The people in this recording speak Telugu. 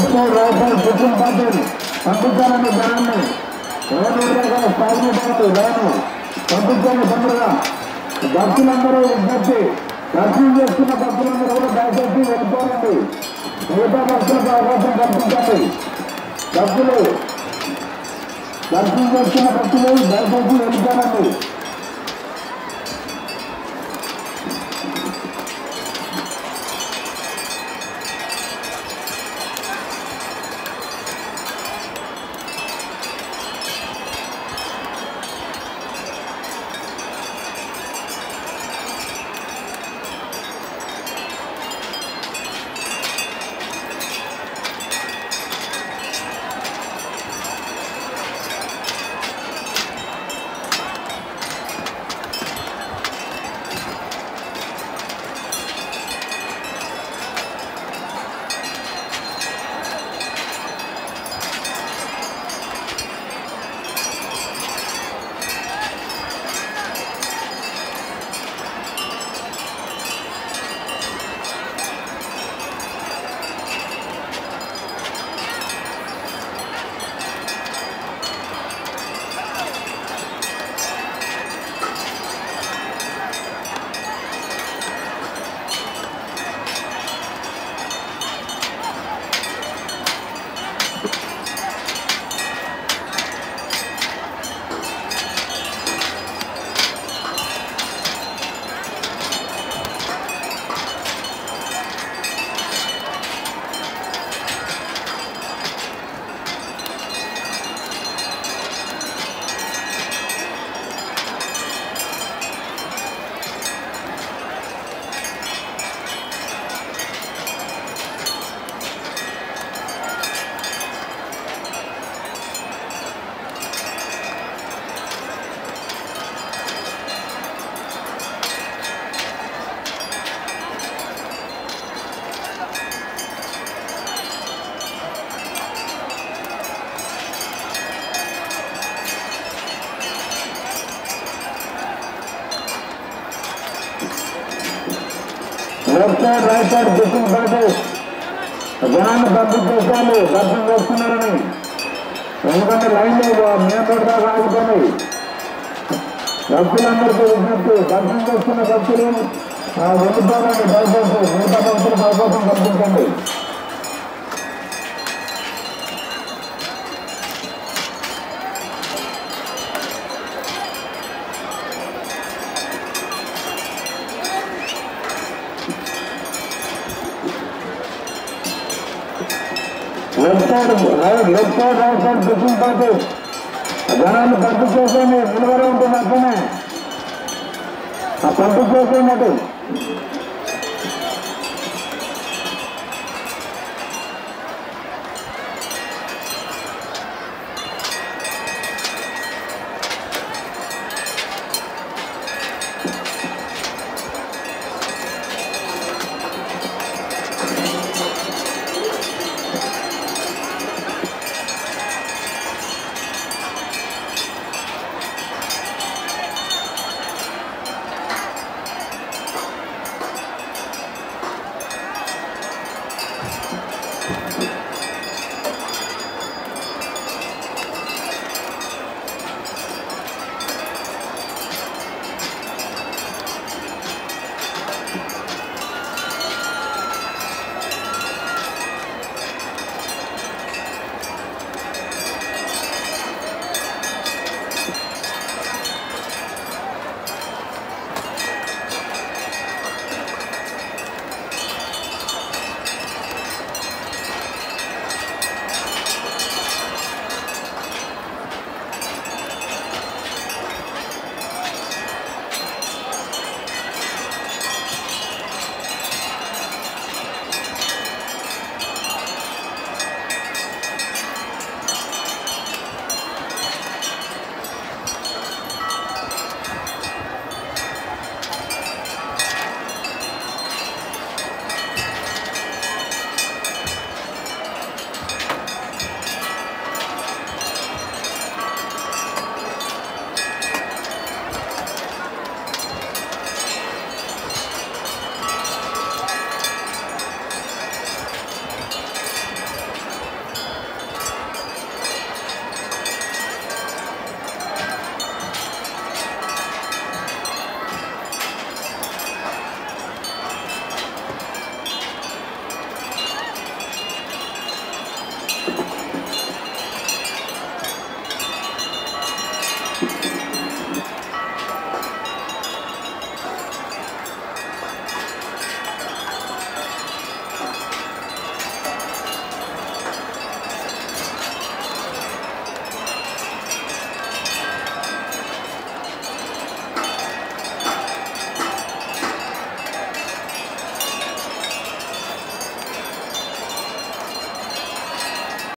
left right side booking party పంపించాలని జనాన్ని ఎవరు స్థాయి లేను పంపించండి తొందరగా భక్తులందరూ విజ్ఞప్తి దర్శనం చేస్తున్న భక్తులందరూ కూడా దయచేసి వెళ్ళిపోనండి మిగతా భక్తులకు అవకాశం కల్పించండి భక్తులు దర్శనం చేస్తున్న భక్తులు దయచేసి వెళ్ళిపోనండి left side right side booking party జనాన్ని పంపించేసాను దర్శనం చేస్తున్నారని ఎందుకంటే లైన్ లేదు మేము కూడా ఆగుతుంది భక్తులందరికీ విజ్ఞప్తి దర్శనం చేస్తున్న భక్తులు ఆ, వెళ్ళిపోవాలండి దయచేసి మిగతా భక్తులకు అవకాశం కల్పించండి left side right left side right side booking party జనాన్ని పంపించేసేయండి నిలబడి ఉంటుంది అట్లనే ఆ పంపించేసేయండి అటు